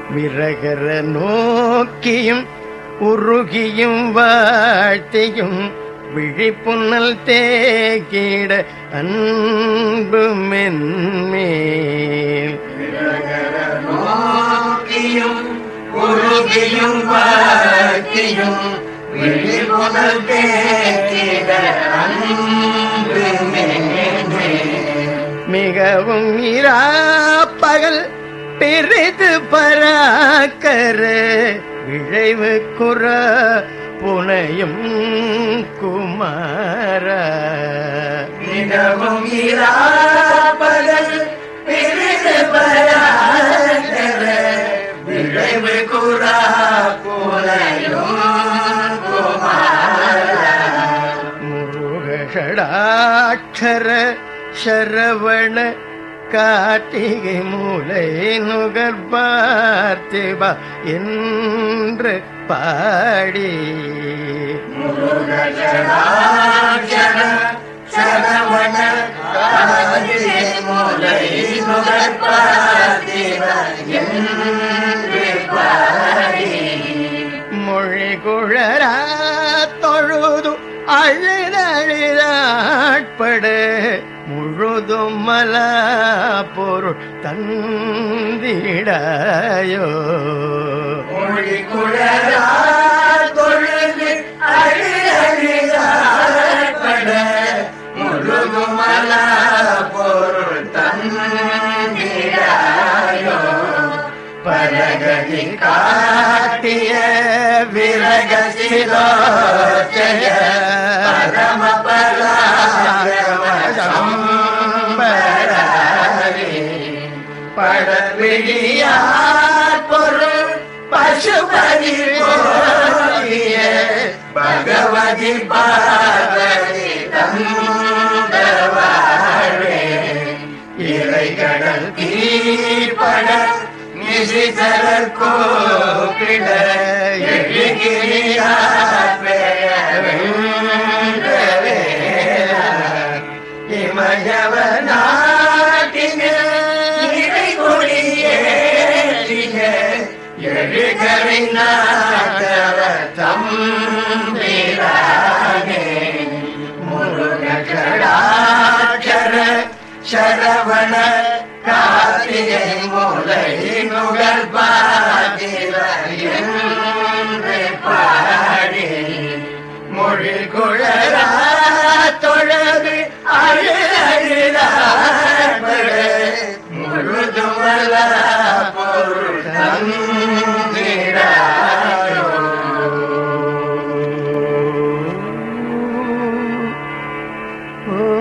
விரகர நோக்கியும் உருகியும் வாழ்த்தியும் விழிப்புன்னல் தேக்கிட அன்பு மென்மேல் நோக்கியும் உருகியும் வாழ்த்தியும் விழிப்புணர் தேக்கிட அன்பு மேன்மே மிகவும் இராப்பகல் பிரித்து பராக்கர விழைவு குற புனையும் குமார மிகவும் இராப்பகல் பிரிது பராதர விளைவு குறா புலையும் குமார முருகஷடாட்சர சரவண கார்த்திகை மூலை நுகர் பார்த்திபா என்று பாடி முருகஜடாட்சர சரவண காதிலே முலை நுகர்பாதிவ என்று பாடி மொழி குழரா தொழுது அழுதழுதாட்பட முழுதும் மல பொருள் தந்திடாயோ மொழி குழலா தொழுது அழு அழுதாற்பட முழுகுமல பொருள் தந்திடாயோ பரகதி காட்டிய விரகசிலோச்சய பரம பராகமசம்பராரி படவிழியார் பொருள் பசுபதி போகிய பகவதி பார்வதி தந்தவாழே இறைகடல் தீப்பட நிசிதரர் கோப்பிட எழுகிரியார் பெயர் இமயவ நாட்டின இறை கொடியேறிய எழுகரை நாட்டவ தம்பிரானே முருகடாட்சர சரவண கார்த்திகை மூலை நுகர் பாதிர என்று பாடி மொழி குழரா தொழது அழு அழுதாற்பட முழுதுமல பொருள் தந்திராயோ ஓ